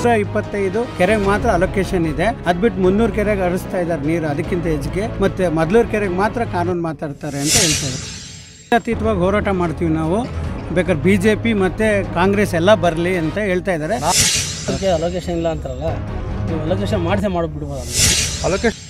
ಇಪ್ಪತ್ತೈದು ಕೆರೆಗೆ ಮಾತ್ರ ಅಲೋಕೇಶನ್ ಇದೆ ಅದ್ ಬಿಟ್ಟು ಮುನ್ನೂರು ಕೆರೆಗೆ ಹರಿಸ್ತಾ ಇದ್ದಾರೆ ನೀರು ಅದಕ್ಕಿಂತ ಹೆಚ್ಚಿಗೆ ಮತ್ತೆ ಮೊದಲೂರು ಕೆರೆಗೆ ಮಾತ್ರ ಕಾನೂನು ಮಾತಾಡ್ತಾರೆ ಅಂತ ಹೇಳ್ತಾರೆ ಅತೀತವಾಗಿ ಹೋರಾಟ ಮಾಡ್ತೀವಿ ನಾವು ಬೇಕಾದ್ರೆ ಬಿ ಜೆ ಪಿ ಮತ್ತು ಕಾಂಗ್ರೆಸ್ ಎಲ್ಲ ಬರಲಿ ಅಂತ ಹೇಳ್ತಾ ಇದ್ದಾರೆ ಅದಕ್ಕೆ ಅಲೋಕೇಶನ್ ಇಲ್ಲ ಅಂತಾರಲ್ಲ ನೀವು ಅಲೋಕೇಶನ್ ಮಾಡಿಸೇ ಮಾಡಿಬಿಡ್ಬೋದು ಅಲೋಕೇಶನ್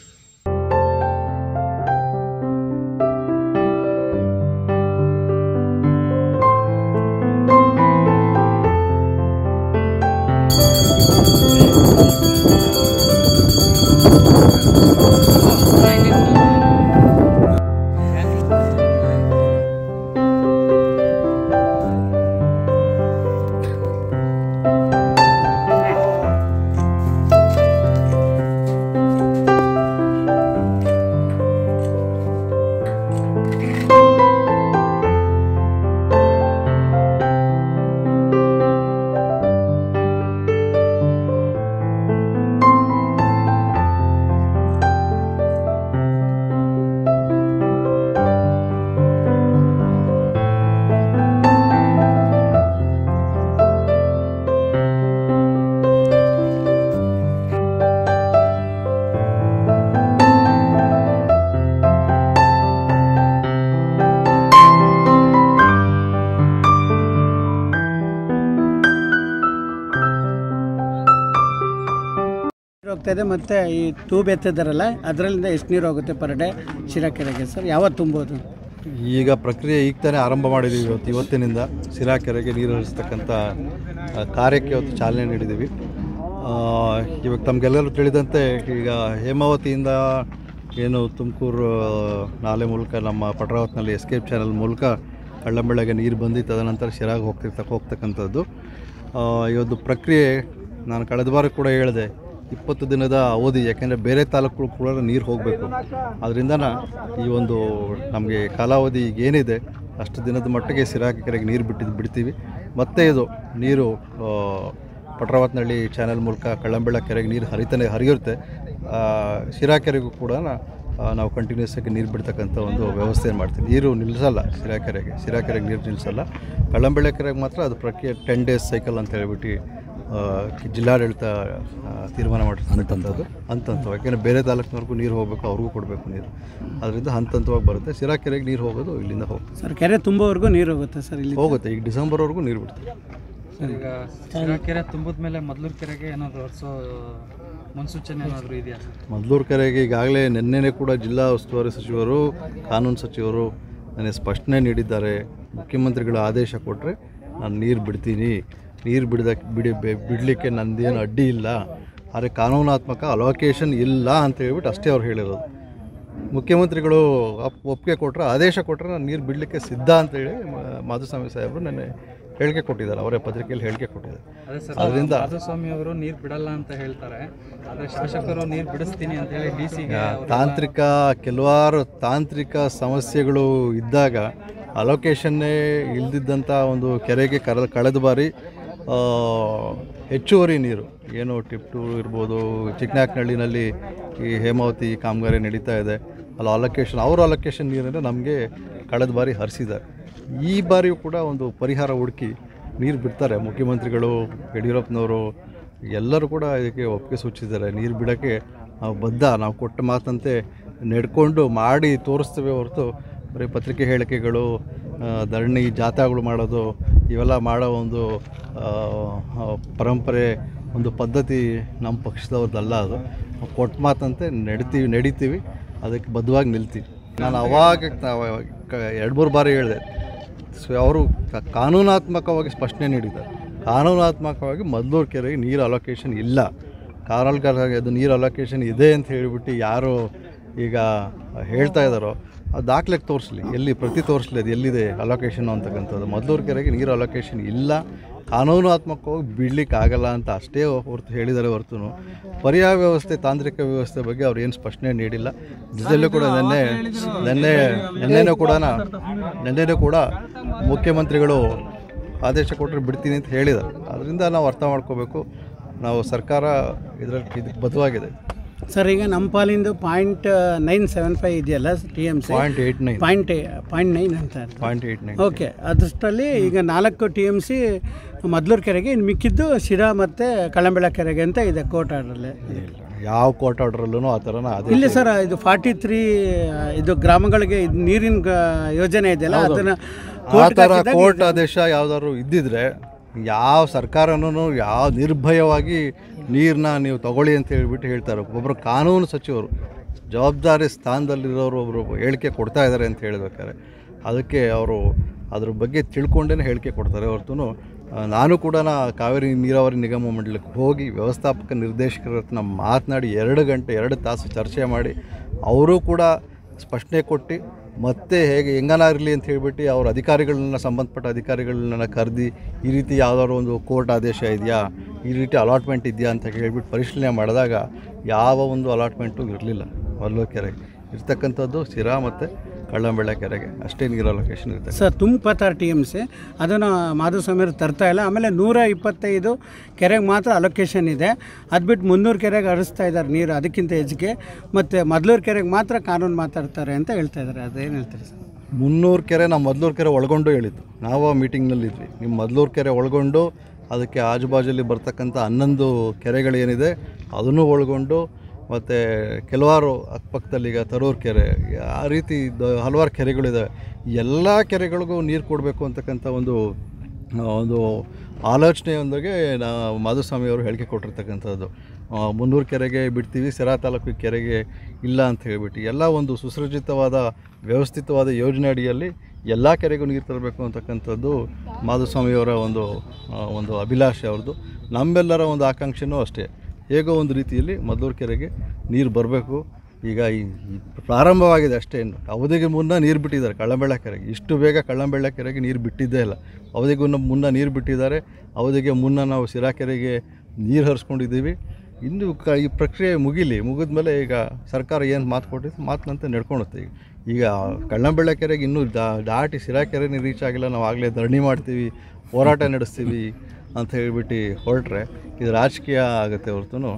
ನೀರು ಹೋಗ್ತಾ ಇದೆ ಮತ್ತು ಈ ಟ್ಯೂಬ್ ಎತ್ತಿದಾರಲ್ಲ ಅದರಲ್ಲಿಂದ ಎಷ್ಟು ನೀರು ಹೋಗುತ್ತೆ ಪರ್ ಡೇ ಶಿರಾ ಕೆರೆಗೆ ಸರ್ ಯಾವತ್ತು ತುಂಬೋದು ಈಗ ಪ್ರಕ್ರಿಯೆ ಈಗ ತಾನೇ ಆರಂಭ ಮಾಡಿದ್ದೀವಿ ಇವತ್ತು ಇವತ್ತಿನಿಂದ ಸಿರಾ ಕೆರೆಗೆ ನೀರು ಹರಿಸ್ತಕ್ಕಂಥ ಆ, ಕಾರ್ಯಕ್ಕೆ ಇವತ್ತು ಚಾಲನೆ ನೀಡಿದ್ದೀವಿ ಆ, ಇವಾಗ ತಮಗೆಲ್ಲರೂ ತಿಳಿದಂತೆ ಈಗ ಹೇಮಾವತಿಯಿಂದ ಏನು ತುಮಕೂರು ನಾಲೆ ಮೂಲಕ ನಮ್ಮ ಪಟ್ರಾವತ್ನಲ್ಲಿ ಎಸ್ಕೇಪ್ ಚಾನಲ್ ಮೂಲಕ ಕಳ್ಳಂಬೆಳಗ್ಗೆ ನೀರು ಬಂದು ತದನಂತರ ಶಿರಾಗೆ ಹೋಗ್ತಿರ್ತಕ್ಕ ಹೋಗ್ತಕ್ಕಂಥದ್ದು ಆ, ಈ ಒಂದು ಪ್ರಕ್ರಿಯೆ ನಾನು ಕಳೆದ ಬಾರ ಕೂಡ ಹೇಳಿದೆ ಇಪ್ಪತ್ತು ದಿನದ ಅವಧಿ ಯಾಕೆಂದರೆ ಬೇರೆ ತಾಲೂಕುಗಳು ಕೂಡ ನೀರು ಹೋಗಬೇಕು ಅದರಿಂದ ಈ ಒಂದು ನಮಗೆ ಕಾಲಾವಧಿ ಈಗ ಏನಿದೆ ಅಷ್ಟು ದಿನದ ಮಟ್ಟಿಗೆ ಸಿರಾಕಿ ಕೆರೆಗೆ ನೀರು ಬಿಟ್ಟಿದ್ದು ಬಿಡ್ತೀವಿ ಮತ್ತೆ ಇದು ನೀರು ಆ, ಪಟ್ರಾವತ್ನಹಳ್ಳಿ ಚಾನೆಲ್ ಮೂಲಕ ಕಳ್ಳಂಬೆಳ ಕೆರೆಗೆ ನೀರು ಹರಿತಾನೆ ಹರಿಯುತ್ತೆ ಆ, ಶಿರಾ ಕೆರೆಗೂ ಕೂಡ ಆ, ನಾವು ಕಂಟಿನ್ಯೂಸ್ ಆಗಿ ನೀರು ಬಿಡ್ತಕ್ಕಂಥ ಒಂದು ವ್ಯವಸ್ಥೆ ಮಾಡ್ತೀವಿ ನೀರು ನಿಲ್ಲಿಸಲ್ಲ ಶಿರಾ ಕೆರೆಗೆ ಶಿರಾ ಕೆರೆಗೆ ನೀರು ನಿಲ್ಲಿಸಲ್ಲ ಕಳ್ಳಂಬೆಳೆ ಕೆರೆಗೆ ಮಾತ್ರ ಅದು ಪ್ರಕ್ರಿಯೆ ಟೆನ್ ಡೇಸ್ ಸೈಕಲ್ ಅಂತ ಹೇಳ್ಬಿಟ್ಟು ಆ, ಜಿಲ್ಲಾಡಳಿತ ಆ, ತೀರ್ಮಾನ ಮಾಡಿರ್ತಕ್ಕಂಥದ್ದು ಹಂತ ಹಂತವಾಗಿ ಯಾಕೆಂದರೆ ಬೇರೆ ತಾಲೂಕಿನವ್ರಿಗೂ ನೀರು ಹೋಗಬೇಕು ಅವ್ರಿಗೂ ಕೊಡಬೇಕು ನೀರು ಅದರಿಂದ ಹಂತ ಹಂತವಾಗಿ ಬರುತ್ತೆ ಶಿರಾ ಕೆರೆಗೆ ನೀರು ಹೋಗೋದು ಇಲ್ಲಿಂದ ಹೋಗುತ್ತೆ ಸರ್ ಕೆರೆ ತುಂಬೋವರೆಗೂ ನೀರು ಹೋಗುತ್ತೆ ಸರ್ ಇಲ್ಲಿ ಹೋಗುತ್ತೆ ಈಗ ಡಿಸೆಂಬರ್ವರೆಗೂ ನೀರು ಬಿಡ್ತೀವಿ ಈಗ ಶಿರಾ ಕೆರೆ ತುಂಬಿದ ಮೇಲೆ ಮೊದಲೂರು ಕೆರೆಗೆ ಏನಾದರೂ ಹೊರಿಸೋ ಮುನ್ಸೂಚನೆ ಏನಾದರೂ ಇದೆಯಾ ಸರ್ ಮದ್ಲೂರು ಕೆರೆಗೆ ಈಗಾಗಲೇ ನಿನ್ನೆನೇ ಕೂಡ ಜಿಲ್ಲಾ ಉಸ್ತುವಾರಿ ಸಚಿವರು ಕಾನೂನು ಸಚಿವರು ನನಗೆ ಸ್ಪಷ್ಟನೆ ನೀಡಿದ್ದಾರೆ ಮುಖ್ಯಮಂತ್ರಿಗಳ ಆದೇಶ ಕೊಟ್ಟರೆ ನಾನು ನೀರು ಬಿಡ್ತೀನಿ ನೀರು ಬಿಡ್ದಕ್ಕೆ ಬಿಡಿ ಬೆ- ಬಿಡಲಿಕ್ಕೆ ನಂದೇನು ಅಡ್ಡಿ ಇಲ್ಲ ಆದರೆ ಕಾನೂನಾತ್ಮಕ ಅಲೋಕೇಶನ್ ಇಲ್ಲ ಅಂತ ಹೇಳ್ಬಿಟ್ಟು ಅಷ್ಟೇ ಅವ್ರು ಹೇಳಿರೋದು ಮುಖ್ಯಮಂತ್ರಿಗಳು ಅಪ್- ಒಪ್ಪಿಗೆ ಕೊಟ್ಟರೆ ಆದೇಶ ಕೊಟ್ಟರೆ ನಾನು ನೀರು ಬಿಡಲಿಕ್ಕೆ ಸಿದ್ಧ ಅಂತೇಳಿ ಮ- ಮಾಧುಸ್ವಾಮಿ ಸಾಹೇಬರು ನೆನ್ನೆ ಹೇಳಿಕೆ ಕೊಟ್ಟಿದ್ದಾರೆ ಅವರೇ ಪತ್ರಿಕೆಯಲ್ಲಿ ಹೇಳಿಕೆ ಕೊಟ್ಟಿದ್ದಾರೆ ಅದೇ ಸರ್ ಅದರಿಂದ ಮಾಧುಸ್ವಾಮಿ ಅವರು ನೀರು ಬಿಡಲ್ಲ ಅಂತ ಹೇಳ್ತಾರೆ ಆದರೆ ಶಾಸಕರು ನೀರು ಬಿಡಿಸ್ತೀನಿ ಅಂತ ಹೇಳಿ ಡಿ ಸಿಗೆ ತಾಂತ್ರಿಕ ಕೆಲವಾರು ತಾಂತ್ರಿಕ ಸಮಸ್ಯೆಗಳು ಇದ್ದಾಗ ಅಲೋಕೇಶನ್ನೇ ಇಲ್ದಿದ್ದಂಥ ಒಂದು ಕೆರೆಗೆ ಕರ ಕಳೆದ ಬಾರಿ ಆ, ಹೆಚ್ಚುವರಿ ನೀರು ಏನು ಟಿಪ್ ಟು ಇರ್ಬೋದು ಚಿಕ್ಕನಾಕ್ನಹಳ್ಳಿನಲ್ಲಿ ಈ ಹೇಮಾವತಿ ಕಾಮಗಾರಿ ನಡೀತಾ ಇದೆ ಅಲ್ಲಿ ಅಲೋಕೇಶನ್ ಅವ್ರ ಅಲೋಕೇಶನ್ ನೀರನ್ನು ನಮಗೆ ಕಳೆದ ಬಾರಿ ಹರಿಸಿದ್ದಾರೆ ಈ ಬಾರಿಯೂ ಕೂಡ ಒಂದು ಪರಿಹಾರ ಹುಡುಕಿ ನೀರು ಬಿಡ್ತಾರೆ ಮುಖ್ಯಮಂತ್ರಿಗಳು ಯಡಿಯೂರಪ್ಪನವರು ಎಲ್ಲರೂ ಕೂಡ ಇದಕ್ಕೆ ಒಪ್ಪಿಗೆ ಸೂಚಿಸಿದ್ದಾರೆ ನೀರು ಬಿಡೋಕ್ಕೆ ನಾವು ಬದ್ಧ ನಾವು ಕೊಟ್ಟ ಮಾತಂತೆ ನಡ್ಕೊಂಡು ಮಾಡಿ ತೋರಿಸ್ತೇವೆ ಹೊರತು ಬರೀ ಪತ್ರಿಕೆ ಹೇಳಿಕೆಗಳು ಆ, ಧರಣಿ ಜಾಥಾಗಳು ಮಾಡೋದು ಇವೆಲ್ಲ ಮಾಡೋ ಒಂದು ಆ, ಆ, ಪರಂಪರೆ ಒಂದು ಪದ್ಧತಿ ನಮ್ಮ ಪಕ್ಷದವ್ರದ್ದಲ್ಲ ಅದು ಕೊಟ್ಟ ಮಾತಂತೆ ನಡಿತೀವಿ ನಡಿತೀವಿ ಅದಕ್ಕೆ ಬದ್ಧವಾಗಿ ನಿಲ್ತೀವಿ ನಾನು ಅವಾಗ ಎರಡು ಮೂರು ಬಾರಿ ಹೇಳಿದೆ ಸೊ ಅವರು ಕ- ಕಾನೂನಾತ್ಮಕವಾಗಿ ಸ್ಪಷ್ಟನೆ ನೀಡಿದ್ದಾರೆ ಕಾನೂನಾತ್ಮಕವಾಗಿ ಮೊದಲೂರು ಕೆರೆಗೆ ನೀರು ಅಲೋಕೇಶನ್ ಇಲ್ಲ ಕಾರಲ್ಗಾರಾಗಿ ಅದು ನೀರು ಅಲೋಕೇಶನ್ ಇದೆ ಅಂತ ಹೇಳಿಬಿಟ್ಟು ಯಾರು ಈಗ ಹೇಳ್ತಾ ಇದ್ದಾರೋ ಅದು ದಾಖಲೆಗೆ ತೋರಿಸ್ಲಿ ಎಲ್ಲಿ ಪ್ರತಿ ತೋರಿಸ್ಲಿ ಅದು ಎಲ್ಲಿದೆ ಅಲೋಕೇಶನ್ ಅಂತಕ್ಕಂಥದ್ದು ಮೊದಲೂರು ಕೆರೆಗೆ ನೀರು ಅಲೋಕೇಶನ್ ಇಲ್ಲ ಕಾನೂನಾತ್ಮಕವಾಗಿ ಬಿಡ್ಲಿಕ್ಕೆ ಆಗಲ್ಲ ಅಂತ ಅಷ್ಟೇ ಹೊರತು ಹೇಳಿದ್ದಾರೆ ಹೊರತು ಪರ್ಯಾಯ ವ್ಯವಸ್ಥೆ ತಾಂತ್ರಿಕ ವ್ಯವಸ್ಥೆ ಬಗ್ಗೆ ಅವ್ರು ಏನು ಸ್ಪಷ್ಟನೆ ನೀಡಿಲ್ಲ ಜೊತೆಯಲ್ಲೂ ಕೂಡ ನಿನ್ನೆ ನಿನ್ನೆ ನಿನ್ನೆನೂ ಕೂಡ ನಿನ್ನೆನೂ ಕೂಡ ಮುಖ್ಯಮಂತ್ರಿಗಳು ಆದೇಶ ಕೊಟ್ಟರೆ ಬಿಡ್ತೀನಿ ಅಂತ ಹೇಳಿದ್ದಾರೆ ಅದರಿಂದ ನಾವು ಅರ್ಥ ಮಾಡ್ಕೋಬೇಕು ನಾವು ಸರ್ಕಾರ ಇದರಲ್ಲಿ ಇದಕ್ಕೆ ಬದ್ಧವಾಗಿದೆ ಸರ್ ಈಗ ನಮ್ಮ ಪಾಲಿಂದು ಪಾಯಿಂಟ್ ನೈನ್ ಸೆವೆನ್ ಫೈವ್ ಇದೆಯಲ್ಲ T M C point eight nine point point nine ಅಂತ ಪಾಯಿಂಟ್ ಏಯ್ಟ್ ನೈನ್ ಓಕೆ ಅದಷ್ಟರಲ್ಲಿ ಈಗ ನಾಲ್ಕು ಟಿ ಎಮ್ ಸಿ ಮದ್ಲೂರು ಕೆರೆಗೆ ಇನ್ನು ಮಿಕ್ಕಿದ್ದು ಶಿರಾ ಮತ್ತು ಕಳಂಬೆಳ ಕೆರೆಗೆ ಅಂತ ಇದೆ ಕೋರ್ಟ್ ಆರ್ಡ್ರಲ್ಲಿ ಯಾವ ಕೋರ್ಟ್ ಆರ್ಡ್ರಲ್ಲೂ ಆ ಥರನ ಅದೇ ಇಲ್ಲಿ ಸರ್ ಇದು ಫಾರ್ಟಿ ತ್ರೀ ಇದು ಗ್ರಾಮಗಳಿಗೆ ಇದು ನೀರಿನ ಗ- ಯೋಜನೆ ಇದೆಯಲ್ಲ ಅದನ್ನು ಆ ಥರ ಕೋರ್ಟ್ ಆದೇಶ ಯಾವ್ದಾದ್ರು ಇದ್ದಿದ್ರೆ ಯಾವ ಸರ್ಕಾರನೂ ಯಾವ ನಿರ್ಭಯವಾಗಿ ನೀರನ್ನ ನೀವು ತಗೊಳ್ಳಿ ಅಂತ ಹೇಳ್ಬಿಟ್ಟು ಹೇಳ್ತಾರೆ ಒಬ್ಬರು ಕಾನೂನು ಸಚಿವರು ಜವಾಬ್ದಾರಿ ಸ್ಥಾನದಲ್ಲಿರೋರು ಒಬ್ಬರು ಹೇಳಿಕೆ ಕೊಡ್ತಾ ಇದ್ದಾರೆ ಅಂತ ಹೇಳ್ಬೇಕಾದ್ರೆ ಅದಕ್ಕೆ ಅವರು ಅದ್ರ ಬಗ್ಗೆ ತಿಳ್ಕೊಂಡೇ ಹೇಳಿಕೆ ಕೊಡ್ತಾರೆ ಹೊರತು ನಾನು ಕೂಡ ನಾ ಕಾವೇರಿ ನೀರಾವರಿ ನಿಗಮ ಮಂಡಲಕ್ಕೆ ಹೋಗಿ ವ್ಯವಸ್ಥಾಪಕ ನಿರ್ದೇಶಕರ ಹತ್ರ ಮಾತನಾಡಿ ಎರಡು ಗಂಟೆ ಎರಡು ತಾಸು ಚರ್ಚೆ ಮಾಡಿ ಅವರು ಕೂಡ ಸ್ಪಷ್ಟನೆ ಕೊಟ್ಟು ಮತ್ತೆ ಹೇಗೆ ಹೆಂಗನ ಇರಲಿ ಅಂತ ಹೇಳ್ಬಿಟ್ಟು ಅವ್ರ ಅಧಿಕಾರಿಗಳನ್ನ ಸಂಬಂಧಪಟ್ಟ ಅಧಿಕಾರಿಗಳನ್ನ ಕರೆದಿ ಈ ರೀತಿ ಯಾವುದಾದ್ರು ಒಂದು ಕೋರ್ಟ್ ಆದೇಶ ಇದೆಯಾ ಈ ರೀತಿ ಅಲಾಟ್ಮೆಂಟ್ ಇದೆಯಾ ಅಂತ ಹೇಳ್ಬಿಟ್ಟು ಪರಿಶೀಲನೆ ಮಾಡಿದಾಗ ಯಾವ ಒಂದು ಅಲಾಟ್ಮೆಂಟು ಇರಲಿಲ್ಲ ಮಲ್ಲೋ ಕೆರೆಗೆ ಇರ್ತಕ್ಕಂಥದ್ದು ಸಿರಾ ಮತ್ತು ಕಳ್ಳಂಬೆಳ್ಳ ಕೆರೆಗೆ ಅಷ್ಟೇ ನೀರು ಅಲೋಕೇಶನ್ ಇರ್ತದೆ ಸರ್ ತುಂಬತ್ತಾರು ಟಿ ಎಮ್ ಸಿ ಅದನ್ನು ಮಾಧುಸ್ವಾಮಿಯವರು ತರ್ತಾ ಇಲ್ಲ ಆಮೇಲೆ ನೂರ ಇಪ್ಪತ್ತೈದು ಕೆರೆಗೆ ಮಾತ್ರ ಅಲೋಕೇಶನ್ ಇದೆ ಅದು ಬಿಟ್ಟು ಮುನ್ನೂರು ಕೆರೆಗೆ ಹರಿಸ್ತಾ ಇದ್ದಾರೆ ನೀರು ಅದಕ್ಕಿಂತ ಹೆಚ್ಚಿಗೆ ಮತ್ತು ಮದ್ಲೂರು ಕೆರೆಗೆ ಮಾತ್ರ ಕಾನೂನು ಮಾತಾಡ್ತಾರೆ ಅಂತ ಹೇಳ್ತಾ ಇದ್ದಾರೆ ಅದೇನು ಹೇಳ್ತೀರಿ ಸರ್ ಮುನ್ನೂರು ಕೆರೆ ನಾವು ಮೊದಲೂರು ಕೆರೆ ಒಳಗೊಂಡು ಹೇಳಿದ್ದು ನಾವು ಆ ಮೀಟಿಂಗ್ನಲ್ಲಿದ್ವಿ ನಿಮ್ಮ ಮೊದಲೂರು ಕೆರೆ ಒಳಗೊಂಡು ಅದಕ್ಕೆ ಆಜುಬಾಜಲ್ಲಿ ಬರ್ತಕ್ಕಂಥ ಹನ್ನೊಂದು ಕೆರೆಗಳೇನಿದೆ ಅದನ್ನು ಒಳಗೊಂಡು ಮತ್ತು ಕೆಲವಾರು ಅಕ್ಕಪಕ್ಕದಲ್ಲಿ ಈಗ ತರೂರು ಕೆರೆ ಆ ರೀತಿ ದ- ಹಲವಾರು ಕೆರೆಗಳಿದ್ದಾವೆ ಎಲ್ಲ ಕೆರೆಗಳಿಗೂ ನೀರು ಕೊಡಬೇಕು ಅಂತಕ್ಕಂಥ ಒಂದು ಆ, ಒಂದು ಆಲೋಚನೆಯೊಂದಿಗೆ ನಾ ಮಾಧುಸ್ವಾಮಿ ಅವರು ಹೇಳಿಕೆ ಕೊಟ್ಟಿರ್ತಕ್ಕಂಥದ್ದು ಆ, ಮುನ್ನೂರು ಕೆರೆಗೆ ಬಿಡ್ತೀವಿ ಸಿರಾ ತಾಲೂಕು ಕೆರೆಗೆ ಇಲ್ಲ ಅಂತ ಹೇಳ್ಬಿಟ್ಟು ಎಲ್ಲ ಒಂದು ಸುಸಜ್ಜಿತವಾದ ವ್ಯವಸ್ಥಿತವಾದ ಯೋಜನೆ ಅಡಿಯಲ್ಲಿ ಎಲ್ಲ ಕೆರೆಗೂ ನೀರು ತರಬೇಕು ಅಂತಕ್ಕಂಥದ್ದು ಮಾಧುಸ್ವಾಮಿಯವರ ಒಂದು ಆ, ಒಂದು ಅಭಿಲಾಷೆ ಅವ್ರದ್ದು ನಮ್ಮೆಲ್ಲರ ಒಂದು ಆಕಾಂಕ್ಷೆನೂ ಅಷ್ಟೇ ಹೇಗೋ ಒಂದು ರೀತಿಯಲ್ಲಿ ಮದ್ದೂರು ಕೆರೆಗೆ ನೀರು ಬರಬೇಕು ಈಗ ಈ ಈ ಪ್ರಾರಂಭವಾಗಿದೆ ಅಷ್ಟೇ ಇನ್ನು ಅವಧಿಗೆ ಮುನ್ನ ನೀರು ಬಿಟ್ಟಿದ್ದಾರೆ ಕಳ್ಳಂಬೆಳ್ಳ ಕೆರೆಗೆ ಇಷ್ಟು ಬೇಗ ಕಳ್ಳಂಬೆಳ್ಳ ಕೆರೆಗೆ ನೀರು ಬಿಟ್ಟಿದ್ದೇ ಇಲ್ಲ ಅವಧಿಗೂ ನಮ್ಮ ಮುನ್ನ ನೀರು ಬಿಟ್ಟಿದ್ದಾರೆ ಅವಧಿಗೆ ಮುನ್ನ ನಾವು ಸಿರಾ ಕೆರೆಗೆ ನೀರು ಹರಿಸ್ಕೊಂಡಿದ್ದೀವಿ ಇನ್ನು ಕ ಈ ಪ್ರಕ್ರಿಯೆ ಮುಗಿಲಿ ಮುಗಿದ ಮೇಲೆ ಈಗ ಸರ್ಕಾರ ಏನು ಮಾತು ಕೊಟ್ಟಿತ್ತು ಮಾತಿನಂತೆ ನಡ್ಕೊಳುತ್ತೆ ಈಗ ಈಗ ಕಳ್ಳಂಬೆಳ್ಳ ಕೆರೆಗೆ ಇನ್ನೂ ದಾ ದಾಟಿ ಸಿರಾ ಕೆರೆನೇ ರೀಚ್ ಆಗಿಲ್ಲ ನಾವು ಆಗಲೇ ಧರಣಿ ಮಾಡ್ತೀವಿ ಹೋರಾಟ ನಡೆಸ್ತೀವಿ ಅಂತ ಹೇಳ್ಬಿಟ್ಟು ಹೊರಟ್ರೆ ಇದು ರಾಜಕೀಯ ಆಗುತ್ತೆ ಹೊರತು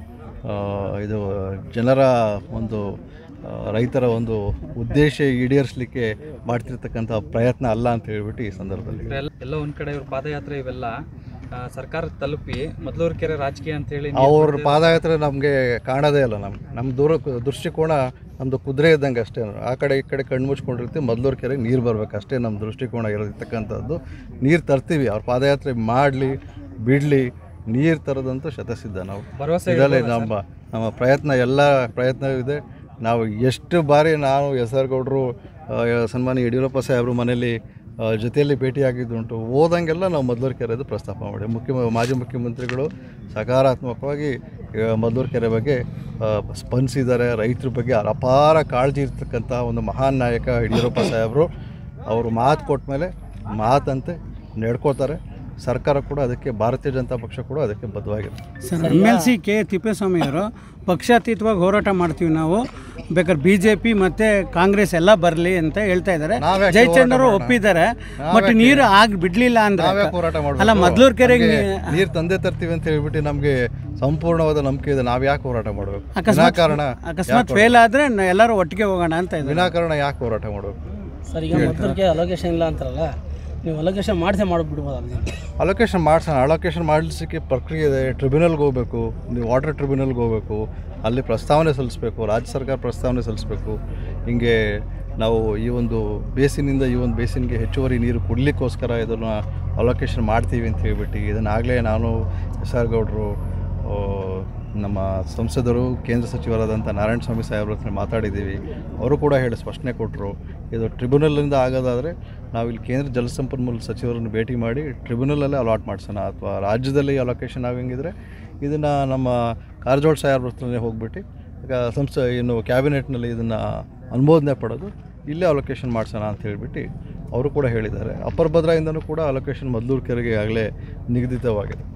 ಇದು ಜನರ ಒಂದು ಆ, ರೈತರ ಒಂದು ಉದ್ದೇಶ ಈಡೇರಿಸಲಿಕ್ಕೆ ಮಾಡ್ತಿರ್ತಕ್ಕಂಥ ಪ್ರಯತ್ನ ಅಲ್ಲ ಅಂತ ಹೇಳ್ಬಿಟ್ಟು ಈ ಸಂದರ್ಭದಲ್ಲಿ ಎಲ್ಲ ಎಲ್ಲ ಒಂದ್ ಕಡೆ ಇವ್ರ ಪಾದಯಾತ್ರೆ ಇವೆಲ್ಲ ಆ, ಸರ್ಕಾರ ತಲುಪಿ ಮೊದಲೂರು ಕೆರೆ ರಾಜಕೀಯ ಅಂತ ಹೇಳಿ ಅವ್ರ ಪಾದಯಾತ್ರೆ ನಮಗೆ ಕಾಣೋದೇ ಇಲ್ಲ ನಮ್ಗೆ ನಮ್ಮ ದೂರ ದೃಷ್ಟಿಕೋನ ನಮ್ಮದು ಕುದುರೆ ಇದ್ದಂಗೆ ಅಷ್ಟೇ ಆ ಕಡೆ ಈ ಕಡೆ ಕಣ್ಣು ಮುಚ್ಕೊಂಡಿರ್ತೀವಿ ಮೊದಲೂರು ಕೆರೆಗೆ ನೀರು ಬರ್ಬೇಕು ಅಷ್ಟೇ ನಮ್ಮ ದೃಷ್ಟಿಕೋನ ಇರತಕ್ಕಂಥದ್ದು ನೀರು ತರ್ತೀವಿ ಅವ್ರ ಪಾದಯಾತ್ರೆ ಮಾಡಲಿ ಬಿಡಲಿ ನೀರು ತರೋದಂತೂ ಶತಸಿದ್ಧ ನಾವು ಭರವಸೆ ಇದರಲ್ಲಿ ನಮ್ಮ ನಮ್ಮ ಪ್ರಯತ್ನ ಎಲ್ಲ ಪ್ರಯತ್ನವಿದೆ ನಾವು ಎಷ್ಟು ಬಾರಿ ನಾವು ಎಸ್ ಆರ್ ಗೌಡರು ಆ, ಸನ್ಮಾನ್ಯ ಯಡಿಯೂರಪ್ಪ ಸಾಹೇಬರು ಮನೇಲಿ ಆ, ಜೊತೆಯಲ್ಲಿ ಭೇಟಿಯಾಗಿದ್ದುಂಟು ಹೋದಂಗೆಲ್ಲ ನಾವು ಮದ್ದೂರು ಕೆರೆದು ಪ್ರಸ್ತಾಪ ಮಾಡಿ ಮುಖ್ಯ ಮಾಜಿ ಮುಖ್ಯಮಂತ್ರಿಗಳು ಸಕಾರಾತ್ಮಕವಾಗಿ ಆ, ಮದ್ದೂರು ಕೆರೆ ಬಗ್ಗೆ ಆ, ಸ್ಪಂದಿಸಿದ್ದಾರೆ ರೈತರ ಬಗ್ಗೆ ಅಪಾರ ಕಾಳಜಿ ಇರ್ತಕ್ಕಂಥ ಒಂದು ಮಹಾನ್ ನಾಯಕ ಯಡಿಯೂರಪ್ಪ ಸಾಹೇಬರು ಅವರು ಮಾತು ಕೊಟ್ಟ ಮೇಲೆ ಮಾತಂತೆ ನಡ್ಕೋತಾರೆ ಸರ್ಕಾರ ಕೂಡ ಅದಕ್ಕೆ ಭಾರತೀಯ ಜನತಾ ಪಕ್ಷ ಕೂಡ ಅದಕ್ಕೆ ಬದ್ಧವಾಗಿದೆ sir M L C K Tippeswamy ಅವರು ಪಕ್ಷಾತೀತವಾಗಿ ಹೋರಾಟ ಮಾಡ್ತೀವಿ ನಾವು ಬೇಕಾದ್ರೆ ಬಿ ಜೆ ಪಿ ಮತ್ತು ಕಾಂಗ್ರೆಸ್ ಎಲ್ಲ ಬರಲಿ ಅಂತ ಹೇಳ್ತಾ ಇದ್ದಾರೆ ನಾವ್ಯಾಕೆ ಜಯಚಂದ್ರ ಅವರು ಹೋರಾಟ ಒಪ್ಪಿದ್ದಾರೆ ಬಟ್ ನೀರು ಆಗಿ ಬಿಡಲಿಲ್ಲ ಅಂದ್ರೆ ನಾವ್ಯಾಕೆ ಹೋರಾಟ ಮಾಡ್ಬೇಕು? ಅಲ್ಲ ಮದ್ಲೂರು ಕೆರೆಗೆ ನಮ್ಗೆ ನೀರು ತಂದೆ ತರ್ತೀವಿ ಅಂತ ಹೇಳ್ಬಿಟ್ಟು ನಮಗೆ ಸಂಪೂರ್ಣವಾದ ನಂಬಿಕೆ ಇದೆ ನಾವು ಯಾಕೆ ಹೋರಾಟ ಮಾಡಬೇಕು ಅಕಸ್ಮಾತ್ ವಿನಾಕಾರಣ ಅಕಸ್ಮಾತ್ ಫೇಲ್ ಆದರೆ ಎಲ್ಲರೂ ಒಟ್ಟಿಗೆ ಹೋಗೋಣ ಅಂತ ಇದ್ದಾರೆ ವಿನಾಕಾರಣ ಯಾಕೆ ಹೋರಾಟ ಮಾಡಬೇಕು ಸರ್ ಈಗ ಮೊದಲಿಗೆ ಅಲೋಕೇಶನ್ ಇಲ್ಲ ಅಂತಾರಲ್ಲ ನೀವು ಅಲೋಕೇಶನ್ ಮಾಡಿಸೇ ಮಾಡಿಬಿಡ್ಬೋದು ಅದನ್ನ ಅಲೋಕೇಶನ್ ಮಾಡ್ಸೋಣ ಅಲೋಕೇಶನ್ ಮಾಡಿಸೋಕ್ಕೆ ಪ್ರಕ್ರಿಯೆ ಇದೆ ಟ್ರಿಬ್ಯುನಲ್ಗೆ ಹೋಗಬೇಕು ನೀವು ವಾಟರ್ ಟ್ರಿಬ್ಯುನಲ್ಗೆ ಹೋಗಬೇಕು ಅಲ್ಲಿ ಪ್ರಸ್ತಾವನೆ ಸಲ್ಲಿಸಬೇಕು ರಾಜ್ಯ ಸರ್ಕಾರ ಪ್ರಸ್ತಾವನೆ ಸಲ್ಲಿಸಬೇಕು ಹಿಂಗೆ ನಾವು ಈ ಒಂದು ಬೇಸಿನಿಂದ ಈ ಒಂದು ಬೇಸಿನ್ಗೆ ಹೆಚ್ಚುವರಿ ನೀರು ಕೊಡಲಿಕ್ಕೋಸ್ಕರ ಇದನ್ನು ಅಲೋಕೇಶನ್ ಮಾಡ್ತೀವಿ ಅಂತ ಹೇಳ್ಬಿಟ್ಟು ಇದನ್ನಾಗಲೇ ನಾನು ಎಸ್ ಆರ್ ಗೌಡರು ಆ, ನಮ್ಮ ಸಂಸದರು ಕೇಂದ್ರ ಸಚಿವರಾದಂಥ ನಾರಾಯಣ ಸ್ವಾಮಿ ಸಾಹೇಬ್ರ ಹತ್ರ ಮಾತಾಡಿದ್ದೀವಿ ಅವರು ಕೂಡ ಹೇಳಿ ಸ್ಪಷ್ಟನೆ ಕೊಟ್ಟರು ಇದು ಟ್ರಿಬ್ಯುನಲಿಂದ ಆಗೋದಾದರೆ ನಾವು ಇಲ್ಲಿ ಕೇಂದ್ರ ಜಲಸಂಪನ್ಮೂಲ ಸಚಿವರನ್ನು ಭೇಟಿ ಮಾಡಿ ಟ್ರಿಬ್ಯುನಲಲ್ಲೇ ಅಲಾಟ್ ಮಾಡಿಸೋಣ ಅಥವಾ ರಾಜ್ಯದಲ್ಲಿ ಅಲೋಕೇಶನ್ ಆಗಂಗಿದ್ರೆ ಇದನ್ನು ನಮ್ಮ ಕಾರಜೋಳ ಸಾಹೇಬ್ರ ಹತ್ರನೇ ಹೋಗ್ಬಿಟ್ಟು ಈಗ ಸಂಸ್ಥೆ ಇನ್ನು ಕ್ಯಾಬಿನೆಟ್ನಲ್ಲಿ ಇದನ್ನು ಅನುಮೋದನೆ ಪಡೆದು ಇಲ್ಲೇ ಅಲೋಕೇಶನ್ ಮಾಡಿಸೋಣ ಅಂತ ಹೇಳ್ಬಿಟ್ಟು ಅವರು ಕೂಡ ಹೇಳಿದ್ದಾರೆ ಅಪ್ಪರ್ ಭದ್ರಾಯಿಂದನೂ ಕೂಡ ಅಲೋಕೇಶನ್ ಮದ್ದೂರು ಕೆರೆಗೆ ಆಗಲೇ ನಿಗದಿತವಾಗಿದೆ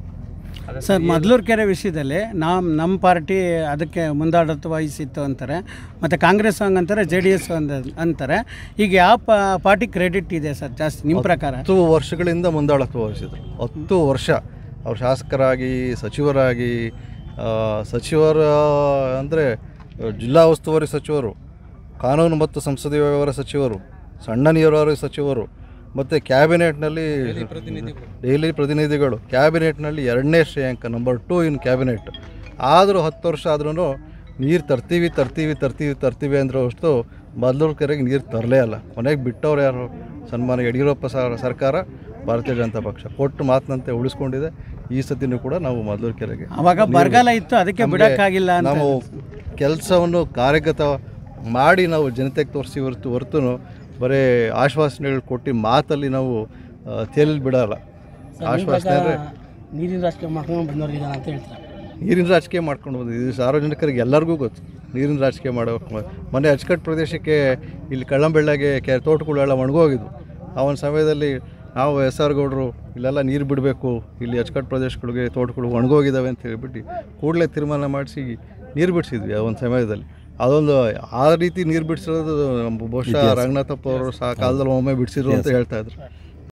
ಸರ್ ಮದ್ಲೂರು ಕೆರೆ ವಿಷಯದಲ್ಲಿ ನಾವು ನಮ್ಮ ಪಾರ್ಟಿ ಅದಕ್ಕೆ ಮುಂದಾಡತ್ವ ವಹಿಸಿತ್ತು ಅಂತಾರೆ ಮತ್ತು ಕಾಂಗ್ರೆಸ್ ಹಂಗಂತಾರೆ ಜೆ ಡಿ ಎಸ್ ಅಂತಾರೆ ಈಗ ಯಾವ ಪಾರ್ಟಿ ಕ್ರೆಡಿಟ್ ಇದೆ ಸರ್ ಜಾಸ್ತಿ ನಿಮ್ಮ ಪ್ರಕಾರ ಹತ್ತು ವರ್ಷಗಳಿಂದ ಮುಂದಾಳತ್ವ ವಹಿಸಿದ್ರು ಹತ್ತು ವರ್ಷ ಅವ್ರು ಶಾಸಕರಾಗಿ ಸಚಿವರಾಗಿ ಆ, ಸಚಿವರ ಅಂದರೆ ಜಿಲ್ಲಾ ಉಸ್ತುವಾರಿ ಸಚಿವರು ಕಾನೂನು ಮತ್ತು ಸಂಸದೀಯ ವ್ಯವಹಾರ ಸಚಿವರು ಸಣ್ಣ ನೀರಾವರಿ ಸಚಿವರು ಮತ್ತು ಕ್ಯಾಬಿನೆಟ್ನಲ್ಲಿ ಡೈಲಿ ಪ್ರತಿನಿಧಿಗಳು ಕ್ಯಾಬಿನೆಟ್ನಲ್ಲಿ ಎರಡನೇ ಶ್ರೇಯಾಂಕ ನಂಬರ್ ಟೂ ಇನ್ ಕ್ಯಾಬಿನೆಟ್ ಆದರೂ ಹತ್ತು ವರ್ಷ ಆದ್ರೂ ನೀರು ತರ್ತೀವಿ ತರ್ತೀವಿ ತರ್ತೀವಿ ತರ್ತೀವಿ ಅಂದ್ರೆ ಅಷ್ಟು ಮೊದಲೂರು ಕೆರೆಗೆ ನೀರು ತರಲೇ ಅಲ್ಲ ಕೊನೆಗೆ ಬಿಟ್ಟವ್ರು ಯಾರು ಸನ್ಮಾನ ಯಡಿಯೂರಪ್ಪ ಸರ್ ಸರ್ಕಾರ ಭಾರತೀಯ ಜನತಾ ಪಕ್ಷ ಕೊಟ್ಟು ಮಾತಿನಂತೆ ಉಳಿಸ್ಕೊಂಡಿದೆ ಈ ಸತಿನೂ ಕೂಡ ನಾವು ಮೊದಲೂರು ಕೆರೆಗೆ ಅವಾಗ ಬರಗಾಲ ಇತ್ತು ಅದಕ್ಕೆ ನಮ್ಗೆ ಬಿಡಕ್ಕಾಗಿಲ್ಲ ಅಂತ ನಾವು ಕೆಲಸವನ್ನು ಕಾರ್ಯಗತ ಮಾಡಿ ನಾವು ಜನತೆಗೆ ತೋರಿಸಿ ಹೊರತು ಹೊರತು ಬರೀ ಆಶ್ವಾಸನೆಗಳು ಕೊಟ್ಟು ಮಾತಲ್ಲಿ ನಾವು ತೇಲಿ ಬಿಡಲ್ಲ ಆಶ್ವಾಸನೆ ಅಂದರೆ ನೀರಿನ ರಾಜಕೀಯ ಮಾಡ್ಕೊಂಡು ಬಂದವ್ರಿಗಿದಾನೆ ಅಂತ ಹೇಳ್ತಾರೆ ನೀರಿನ ರಾಜಕೀಯ ಮಾಡ್ಕೊಂಡು ಬಂದಿದ್ದು ಇದು ಸಾರ್ವಜನಿಕರಿಗೆ ಎಲ್ಲರಿಗೂ ಗೊತ್ತು ನೀರಿನ ರಾಜಕೀಯ ಮಾಡೋ ಮೊನ್ನೆ ಅಚ್ಚುಕಟ್ಟು ಪ್ರದೇಶಕ್ಕೆ ಇಲ್ಲಿ ಕಳ್ಳಂಬೆಳ್ಳಗೆ ಕೆ ತೋಟಗಳೆಲ್ಲ ಒಣಗೋಗಿದ್ವು ಆ ಒಂದು ಸಮಯದಲ್ಲಿ ನಾವು ಎಸ್ ಆರ್ ಗೌಡರು ಇಲ್ಲೆಲ್ಲ ನೀರು ಬಿಡಬೇಕು ಇಲ್ಲಿ ಅಚ್ಚುಕಟ್ಟು ಪ್ರದೇಶಗಳಿಗೆ ತೋಟಗಳು ಒಣಗೋಗಿದ್ದಾವೆ ಅಂತ ಹೇಳ್ಬಿಟ್ಟು ಕೂಡಲೇ ತೀರ್ಮಾನ ಮಾಡಿಸಿ ನೀರು ಬಿಡಿಸಿದ್ವಿ ಆ ಒಂದು ಸಮಯದಲ್ಲಿ ಅದೊಂದು ಆ ರೀತಿ ನೀರು ಬಿಡಿಸಿರೋದು ನಮ್ಮ ಬಹುಶಃ ರಂಗನಾಥಪ್ಪ ಅವರು ಸಹ ಕಾಲದಲ್ಲಿ ಒಮ್ಮೆ ಬಿಡಿಸಿದ್ರು ಅಂತ ಹೇಳ್ತಾ ಇದ್ರು